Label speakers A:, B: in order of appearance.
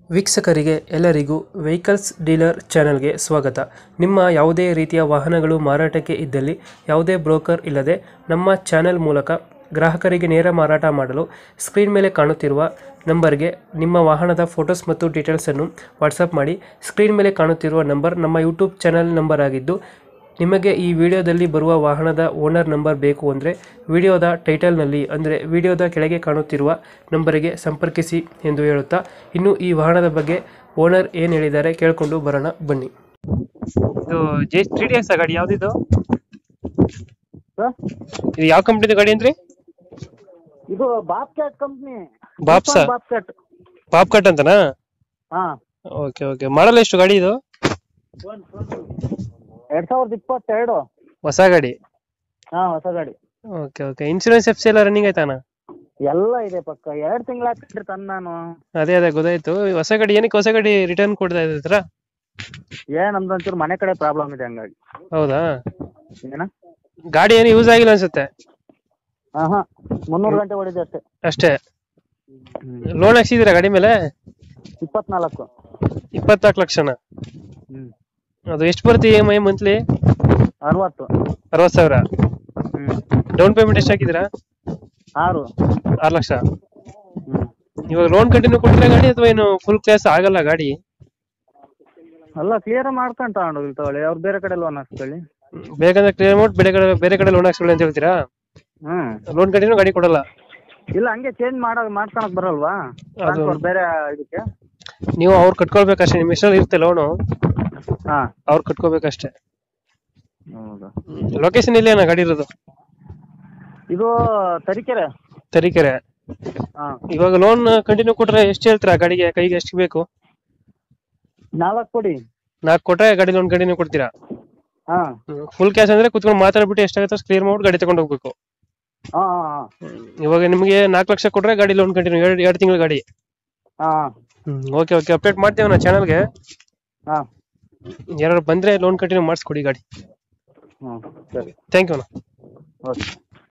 A: ವೀಕ್ಷಕರಿಗೆ ಎಲ್ಲರಿಗೂ vehicles dealer ಚಾನೆಲ್ಗೆ ಸ್ವಾಗತ ನಿಮ್ಮ ಯಾವುದೇ ರೀತಿಯ ವಾಹನಗಳು ಮಾರಾಟಕ್ಕೆ ಇದ್ದಲ್ಲಿ ಯಾವುದೇ ಬ್ರೋಕರ್ ಇಲ್ಲದೆ ನಮ್ಮ ಚಾನೆಲ್ ಮೂಲಕ ಗ್ರಾಹಕರಿಗೆ ನೇರ ಮಾರಾಟ ಮಾಡಲು ಸ್ಕ್ರೀನ್ ಮೇಲೆ ಕಾಣುತ್ತಿರುವ ನಂಬರ್ಗೆ ನಿಮ್ಮ ವಾಹನದ ಫೋಟೋಸ್ ಮತ್ತು ಡೀಟೇಲ್ಸನ್ನು ವಾಟ್ಸಪ್ ಮಾಡಿ ಸ್ಕ್ರೀನ್ ಮೇಲೆ ಕಾಣುತ್ತಿರುವ ನಂಬರ್ ನಮ್ಮ ಯೂಟ್ಯೂಬ್ ಚಾನೆಲ್ ನಂಬರ್ ಆಗಿದ್ದು ನಿಮಗೆ ಈ ವಿಡಿಯೋದಲ್ಲಿ ಬರುವ ವಾಹನದ ಓನರ್ ನಂಬರ್ ಬೇಕು ಅಂದರೆ ವಿಡಿಯೋದ ಟೈಟಲ್ನಲ್ಲಿ ಅಂದರೆ ವಿಡಿಯೋದ ಕೆಳಗೆ ಕಾಣುತ್ತಿರುವ ನಂಬರಿಗೆ ಸಂಪರ್ಕಿಸಿ ಎಂದು ಹೇಳುತ್ತಾ ಇನ್ನು ಈ ವಾಹನದ ಬಗ್ಗೆ ಓನರ್ ಏನು ಹೇಳಿದ್ದಾರೆ ಕೇಳಿಕೊಂಡು ಬರೋಣ ಬನ್ನಿ ಇದು ಜೆ ತ್ರೀ ಡಿ ಎಕ್ಸ್ ಗಾಡಿ ಯಾವ್ದಿದು
B: ಸರ್
A: ಇದು ಯಾವ ಕಂಪ್ನಿದು ಗಾಡಿ ಅಂದ್ರಿ
B: ಇದು ಬಾಪ್ ಕ್ಯಾಟ್ ಕಂಪ್ನಿ
A: ಬಾಪ್ಸಾ?
B: ಬಾಪ್ ಕ್ಯಾಟ್
A: ಪಾಪ್ ಕಟ್ ಅಂತನಾ
B: ಹಾ
A: ಓಕೆ ಓಕೆ ಮಾಡಲ್ಲ ಎಷ್ಟು ಗಾಡಿ ಇದು
B: ಎರಡ್ ಸಾವಿರದ ಇಪ್ಪತ್ತೆರಡು
A: ಹೊಸ ಗಾಡಿ
B: ಹಾ ಹೊಸ ಗಾಡಿ
A: okay okay insurance F C ಎಲ್ಲ ರನ್ನಿಂಗ್ ಆಯ್ತಾನ
B: ಎಲ್ಲ ಇದೆ ಪಕ್ಕ ಎರಡ್ ತಿಂಗಳ ಹಾಕಿದ್ರಿ ತಂದ್ ನಾನು
A: ಅದೇ ಅದೇ ಗೊತ್ತಾಯ್ತು ಹೊಸ ಗಾಡಿ ಏನಕ್ಕೆ ಹೊಸ ಗಾಡಿ ರಿಟರ್ನ್ ಕೊಡ್ತಾ ಇದ್ರ
B: ಏನ್ ನಮ್ದು ಒಂಚೂರು ಮನೆ ಕಡೆ ಪ್ರಾಬ್ಲಮ್ ಇದೆ ಹಂಗಾಗಿ
A: ಹೌದಾ
B: ಏನ
A: ಗಾಡಿ ಏನು ಯೂಸ್ ಆಗಿಲ್ಲ ಅನ್ಸುತ್ತೆ
B: ಹಾ ಹಾ ಮುನ್ನೂರು ಗಂಟೆ ಹೊಡಿದೆ ಅಷ್ಟೇ
A: ಅಷ್ಟೇ ಲೋನ್ ಹಾಕ್ಸಿದ್ದೀರಾ ಗಾಡಿ ಮೇಲೆ
B: ಇಪ್ಪತ್ನಾಲ್ಕು
A: ಇಪ್ಪತ್ನಾಲ್ಕು ಲಕ್ಷನ
B: ಹ್ಮ್
A: ಅದು ಎಷ್ಟು ಬರುತ್ತೆ ಇ ಎಮ್ ಐ ಮಂತ್ಲಿ
B: ಅರವತ್ತು
A: ಅರವತ್ತು ಸಾವಿರ
B: ಹ್ಮ್
A: ಡೌನ್ ಪೇಮೆಂಟ್ ಎಷ್ಟು ಹಾಕಿದ್ದೀರಾ
B: ಆರು
A: ಆರು ಲಕ್ಷ
B: ಹ್ಮ್
A: ಇವಾಗ ಲೋನ್ ಕಂಟಿನ್ಯೂ ಕೊಡ್ತೀರಾ ಗಾಡಿ ಅಥವಾ ಏನು ಫುಲ್ ಕ್ಲಾಸ್ ಆಗಲ್ಲ ಗಾಡಿ
B: ಎಲ್ಲ ಕ್ಲಿಯರ್ ಮಾಡ್ಕೊಂಡ್ ತಗೊಂಡೋಗಿ ತಗೊಳ್ಳಿ ಅವ್ರು ಬೇರೆ ಕಡೆ ಲೋನ್ ಹಾಕ್ಕೊಳ್ಳಿ
A: ಹ್ಮ್. ಬೇಕಂದ್ರೆ ಕ್ಲಿಯರ್ ಮಾಡಿ ಬೇರೆ ಕಡೆ ಬೇರೆ ಕಡೆ ಲೋನ್ ಹಾಕ್ಸ್ಕೊಳ್ಳಿ ಅಂತ ಹೇಳ್ತೀರಾ
B: ಹ್ಮ್
A: ಲೋನ್ ಕಂಟಿನ್ಯೂ ಗಾಡಿ ಕೊಡಲ್ಲ
B: ಇಲ್ಲ ಹಂಗೆ ಚೇಂಜ್ ಮಾಡೋ ಮಾಡ್ಕೊಳಕ್ ಬರಲ್ವಾ
A: ಅದು-
B: ಟ್ರಾನ್ಸ್ಫರ್ ಬೇರೆ ಇದಕ್ಕೆ
A: ನೀವು ಅವ್ರು ಕಟ್ಕೊಳ್ಬೇಕಷ್ಟೇ ನಿಮ್ಮ ಹೆಸರಲ್ಲಿ ಇರುತ್ತೆ ಲೋನು
B: ಹಾ
A: ಅವ್ರು ಕಟ್ಕೋಬೇಕಷ್ಟೇ
B: ಹೌದಾ
A: ಲೊಕೇಶನ್ ಇಲ್ಲಿ ಏನೋ ಗಾಡಿ ಇರೋದು
B: ಇದು ತರೀಕೆರೆ
A: ತರೀಕೆರೆ
B: ಹಾ
A: ಇವಾಗ ಲೋನ್ ಕಂಟಿನ್ಯೂ ಕೊಟ್ರೆ ಎಷ್ಟು ಹೇಳ್ತೀರಾ ಗಾಡಿಗೆ ಕೈಗೆ ಎಷ್ಟು ಬೇಕು
B: ನಾಲ್ಕು ಕೊಡಿ
A: ನಾಲ್ಕು ಕೊಟ್ರೆ ಗಾಡಿ ಲೋನ್ ಕಂಟಿನ್ಯೂ ಕೊಡ್ತೀರಾ
B: ಹಾ
A: ಫುಲ್ ಕ್ಯಾಶ್ ಅಂದ್ರೆ ಕುತ್ಕೊಂಡು ಮಾತಾಡ್ಬಿಟ್ಟು ಎಷ್ಟಾಗುತ್ತೆ ಕ್ಲಿಯರ್ ಮಾಡ್ಬಿಟ್ಟು ಗಾಡಿ ತಗೊಂಡು ಹೋಗ್ಬೇಕು
B: ಹಾ ಹಾ
A: ಇವಾಗ ನಿಮಗೆ ನಾಲ್ಕು ಲಕ್ಷ ಕೊಟ್ರೆ ಗಾಡಿ ಲೋನ್ ಕಂಟಿನ್ಯೂ ಎರಡು ಎರಡು ತಿಂಗಳ ಗಾಡಿ
B: ಹಾ
A: ಓಕೆ ಓಕೆ ಅಪ್ಡೇಟ್ ಮಾಡ್ತೇವೆ ನಾ ಚಾನಲ್ಗೆ
B: ಹಾ
A: ಯಾರು ಬಂದ್ರೆ ಲೋನ್ ಕಂಟಿನ್ಯೂ ಮಾಡಿಸ್ಕೊಡಿ ಗಾಡಿ
B: ಹ್ಮ್ ಸರಿ
A: ಥ್ಯಾಂಕ್ ಯು ಅಣ್ಣ
B: ಓಕೆ